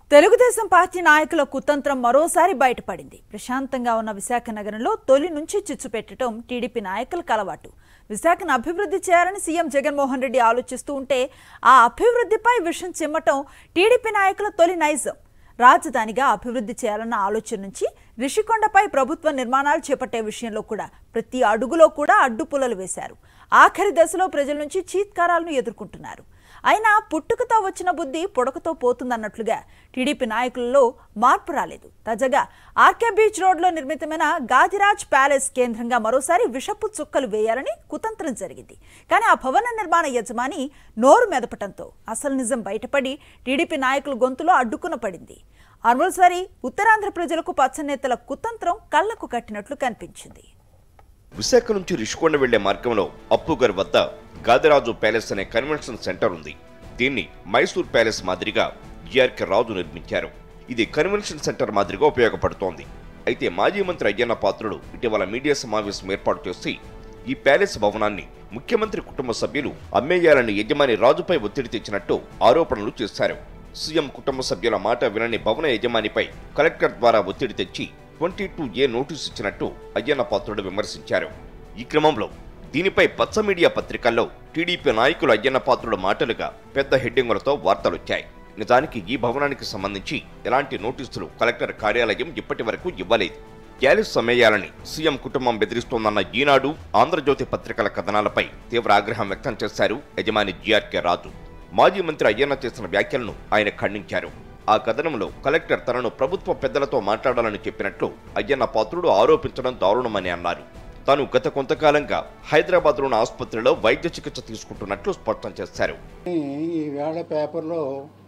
Telugu Desam party నాయకుల కుతంత్రం మరోసారి బయటపడింది ప్రశాంతంగా ఉన్న విశాఖ నగరంలో తొలి నుంచి చిచ్చు పెట్టడం టీడీపీ నాయకులకు అలవాటు విశాఖను అభివృద్ధి చేయాలని సీఎం జగన్మోహన్ రెడ్డి ఆలోచిస్తూ ఉంటే ఆ అభివృద్ధిపై విషం చిమ్మటం టీడీపీ నాయకుల తొలి నైజం రాజధానిగా అభివృద్ధి చేయాలన్న ఆలోచన నుంచి రిషికొండపై ప్రభుత్వ నిర్మాణాలు చేపట్టే విషయంలో కూడా ప్రతి అడుగులో కూడా అడ్డుపుల్లలు వేశారు ఆఖరి దశలో ప్రజల నుంచి చీత్కారాలను ఎదుర్కొంటున్నారు అయినా పుట్టుకతో వచ్చిన బుద్ధి పొడకతో పోతుందన్నట్లుగా టీడీపీ నాయకులలో మార్పు రాలేదు తాజాగా ఆర్కే బీచ్ రోడ్లో నిర్మితమైన గాదిరాజ్ ప్యాలెస్ కేంద్రంగా మరోసారి విషపు చుక్కలు వేయాలని కుతంత్రం జరిగింది కానీ ఆ భవన నిర్మాణ యజమాని నోరు మెదపటంతో అసలు నిజం బయటపడి టీడీపీ నాయకుల గొంతులో అడ్డుకున పడింది అమృత్సరి ఉత్తరాంధ్ర ప్రజలకు పచ్చనేతల కుతంత్రం కళ్లకు కట్టినట్లు కనిపించింది విశాఖ నుంచి రిషికొండ వెళ్లే మార్గంలో అప్పుగర్ వద్ద గాదిరాజు ప్యాలెస్ అనే కన్వెన్షన్ సెంటర్ ఉంది దీన్ని మైసూర్ ప్యాలెస్ మాదిరిగా జిఆర్కే రాజు నిర్మించారు ఇది కన్వెన్షన్ సెంటర్ మాదిరిగా ఉపయోగపడుతోంది అయితే మాజీ మంత్రి అయ్యన్న పాత్రుడు ఇటీవల మీడియా సమావేశం ఏర్పాటు చేసి ఈ ప్యాలెస్ భవనాన్ని ముఖ్యమంత్రి కుటుంబ సభ్యులు అమ్మేయాలని యజమాని రాజుపై ఒత్తిడి తెచ్చినట్టు ఆరోపణలు చేశారు సీఎం కుటుంబ సభ్యుల మాట వినని భవన యజమానిపై కలెక్టర్ ద్వారా ఒత్తిడి తెచ్చి ట్వంటీ టూ ఏ నోటీసు ఇచ్చినట్టు అయ్యన్న పాత్రుడు విమర్శించారు ఈ క్రమంలో దీనిపై పచ్చ మీడియా పత్రికల్లో టీడీపీ నాయకులు అయ్యన్న పాత్రుడు మాటలుగా పెద్ద హెడ్డింగులతో వార్తలొచ్చాయి నిజానికి ఈ భవనానికి సంబంధించి ఎలాంటి నోటీసులు కలెక్టర్ కార్యాలయం ఇప్పటి వరకు ఇవ్వలేదు గ్యాలిస్ సమ్మేయాలని సీఎం కుటుంబం బెదిరిస్తోందన్న ఈనాడు ఆంధ్రజ్యోతి పత్రికల కథనాలపై తీవ్ర ఆగ్రహం వ్యక్తం చేశారు యజమాని జిఆర్కే రాజు మాజీ మంత్రి అయ్యన్న చేసిన వ్యాఖ్యలను ఆయన ఖండించారు ఆ కథనంలో కలెక్టర్ తనను ప్రభుత్వ పెద్దలతో మాట్లాడాలని చెప్పినట్లు అయ్యన్న పాత్రుడు ఆరోపించడం దారుణమని అన్నారు తాను గత కొంతకాలంగా హైదరాబాద్లోని ఆసుపత్రిలో వైద్య చికిత్స తీసుకుంటున్నట్లు స్పష్టం చేశారు ఈ వేళ పేపర్లో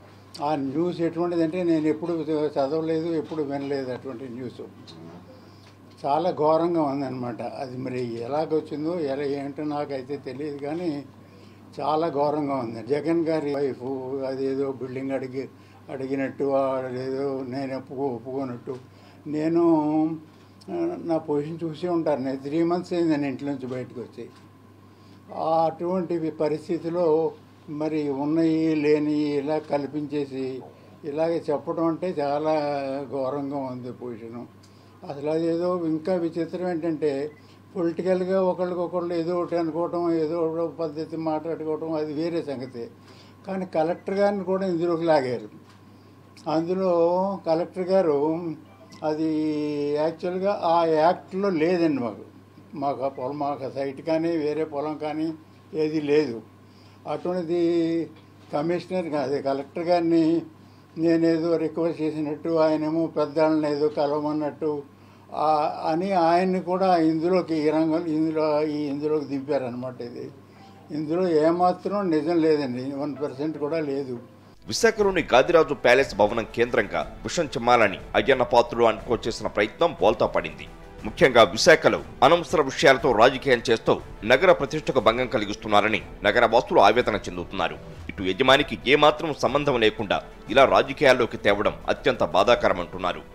ఆ న్యూస్ ఎటువంటిదంటే నేను ఎప్పుడు చదవలేదు ఎప్పుడు వినలేదు అటువంటి న్యూస్ చాలా ఘోరంగా ఉందన్నమాట అది మరి ఎలాగొచ్చిందో ఎలా ఏంటో నాకైతే తెలియదు కానీ చాలా ఘోరంగా ఉంది జగన్ గారి వైఫ్ అదేదో బిల్డింగ్ అడిగి అడిగినట్టు అదేదో నేను ఒప్పుకో ఒప్పుకోనట్టు నేను ఆ, నా పొజిషన్ చూసి ఉంటాను నేను త్రీ మంత్స్ అయింది నేను ఇంట్లో నుంచి బయటకు వచ్చి ఆ అటువంటి పరిస్థితిలో మరి ఉన్నవి లేని ఇలా కల్పించేసి ఇలాగే చెప్పడం అంటే చాలా ఘోరంగా ఉంది పొజిషను అసలు అదేదో ఇంకా విచిత్రం ఏంటంటే పొలిటికల్గా ఒకళ్ళకొకళ్ళు ఏదో ఒకటి అనుకోవటం ఏదో ఒక పద్ధతి మాట్లాడుకోవటం అది వేరే సంగతి కానీ కలెక్టర్ గారిని కూడా ఇందులోకి లాగారు అందులో కలెక్టర్ గారు అది యాక్చువల్గా ఆ యాక్ట్లో లేదండి మాకు మాకు ఆ పొలం మాకు ఆ సైట్ కానీ వేరే పొలం కానీ ఏది లేదు అటువంటిది కమిషనర్ కాదు కలెక్టర్ గారిని నేనేదో రిక్వెస్ట్ చేసినట్టు ఆయనేమో పెద్దవాళ్ళని ఏదో కలవమన్నట్టు ఆ- అని ఆయన్ని కూడా ఇందులోకి ఈ రంగం ఇందులో ఈ ఇందులోకి దింపారనమాట ఇది ఇందులో ఏమాత్రం నిజం లేదండి వన్ పర్సెంట్ కూడా లేదు విశాఖలోని గాదిరాజు ప్యాలెస్ భవనం కేంద్రంగా విషం చిమ్మాలని అయ్యన్న పాత్రుడు అనుకో చేసిన ప్రయత్నం బోల్తా పడింది ముఖ్యంగా విశాఖలో అనవసర విషయాలతో రాజకీయం చేస్తూ నగర ప్రతిష్టకు భంగం కలిగిస్తున్నారని నగర వాసులు ఆవేదన చెందుతున్నారు ఇటు యజమానికి ఏమాత్రం సంబంధం లేకుండా ఇలా రాజకీయాల్లోకి తేవడం అత్యంత బాధాకరమంటున్నారు